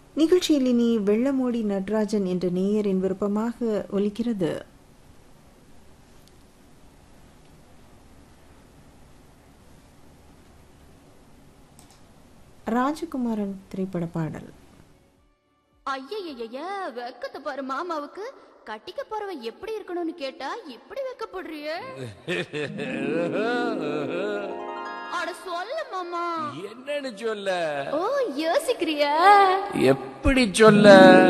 நிகழ்ச்சியில் இனி வெள்ளமோடி நடராஜன் என்ற நேயரின் விருப்பமாக ஒலிக்கிறது ராஜகுமாரன் திரைப்பட பாடல் ஐயய்யய்ய வெக்கத்தை பாரு மாமாவுக்கு கட்டிக்க போறவ எப்படி இருக்கணும்னு கேட்டா இப்படி வெக்கப்படுறிய அட சொல்ல மாமா என்னன்னு சொல்ல ஓ யோசிக்கிறியா எப்படி சொல்ல